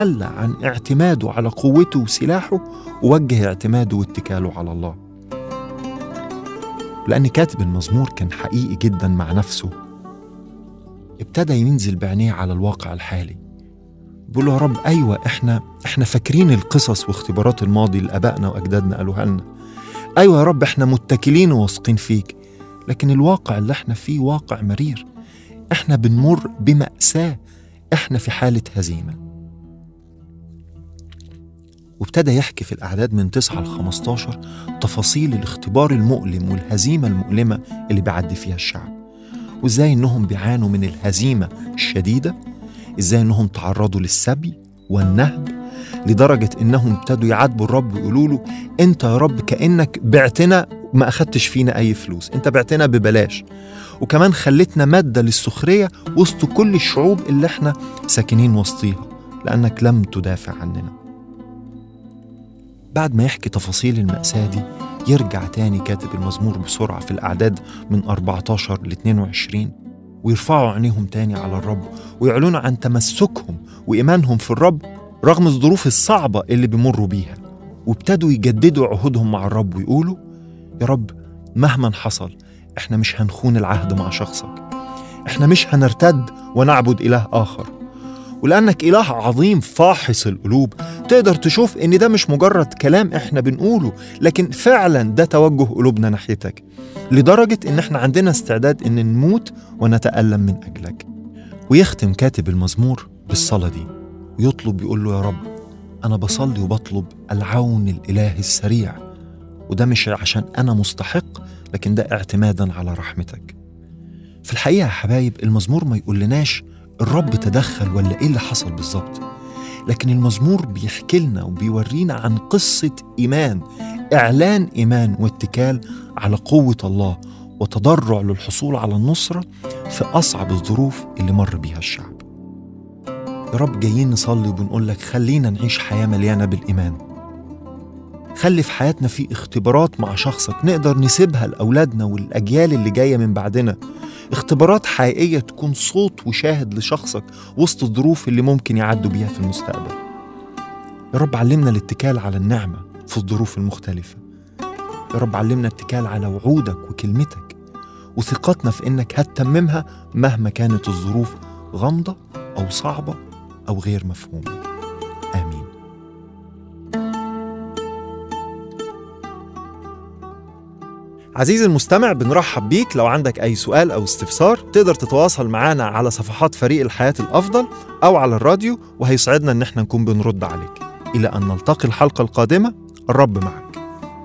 تخلى عن اعتماده على قوته وسلاحه ووجه اعتماده واتكاله على الله لأن كاتب المزمور كان حقيقي جدا مع نفسه ابتدى ينزل بعينيه على الواقع الحالي بيقول له يا رب أيوة إحنا إحنا فاكرين القصص واختبارات الماضي اللي آبائنا وأجدادنا قالوها لنا أيوة يا رب إحنا متكلين وواثقين فيك لكن الواقع اللي إحنا فيه واقع مرير إحنا بنمر بمأساة إحنا في حالة هزيمة وابتدى يحكي في الأعداد من 9 ل 15 تفاصيل الاختبار المؤلم والهزيمة المؤلمة اللي بيعدي فيها الشعب وإزاي إنهم بيعانوا من الهزيمة الشديدة إزاي إنهم تعرضوا للسبي والنهب لدرجة إنهم ابتدوا يعاتبوا الرب ويقولوا له أنت يا رب كأنك بعتنا ما أخدتش فينا أي فلوس أنت بعتنا ببلاش وكمان خلتنا مادة للسخرية وسط كل الشعوب اللي احنا ساكنين وسطيها لأنك لم تدافع عننا بعد ما يحكي تفاصيل المأساة دي يرجع تاني كاتب المزمور بسرعة في الأعداد من 14 ل 22 ويرفعوا عينيهم تاني على الرب ويعلنوا عن تمسكهم وإيمانهم في الرب رغم الظروف الصعبة اللي بيمروا بيها وابتدوا يجددوا عهودهم مع الرب ويقولوا يا رب مهما حصل احنا مش هنخون العهد مع شخصك احنا مش هنرتد ونعبد إله آخر ولأنك إله عظيم فاحص القلوب تقدر تشوف إن ده مش مجرد كلام إحنا بنقوله لكن فعلا ده توجه قلوبنا ناحيتك لدرجة إن إحنا عندنا استعداد إن نموت ونتألم من أجلك ويختم كاتب المزمور بالصلاة دي ويطلب يقول له يا رب أنا بصلي وبطلب العون الإلهي السريع وده مش عشان أنا مستحق لكن ده اعتمادا على رحمتك في الحقيقة يا حبايب المزمور ما يقولناش الرب تدخل ولا إيه اللي حصل بالظبط لكن المزمور بيحكي لنا وبيورينا عن قصة إيمان إعلان إيمان واتكال على قوة الله وتضرع للحصول على النصرة في أصعب الظروف اللي مر بيها الشعب يا رب جايين نصلي وبنقول لك خلينا نعيش حياة مليانة بالإيمان خلي في حياتنا في اختبارات مع شخصك نقدر نسيبها لأولادنا والأجيال اللي جاية من بعدنا اختبارات حقيقية تكون صوت وشاهد لشخصك وسط الظروف اللي ممكن يعدوا بيها في المستقبل يا رب علمنا الاتكال على النعمة في الظروف المختلفة يا رب علمنا الاتكال على وعودك وكلمتك وثقتنا في انك هتتممها مهما كانت الظروف غامضة أو صعبة أو غير مفهومة آمين عزيزي المستمع بنرحب بيك لو عندك أي سؤال أو استفسار تقدر تتواصل معنا على صفحات فريق الحياة الأفضل أو على الراديو وهيسعدنا إن احنا نكون بنرد عليك إلى أن نلتقي الحلقة القادمة الرب معك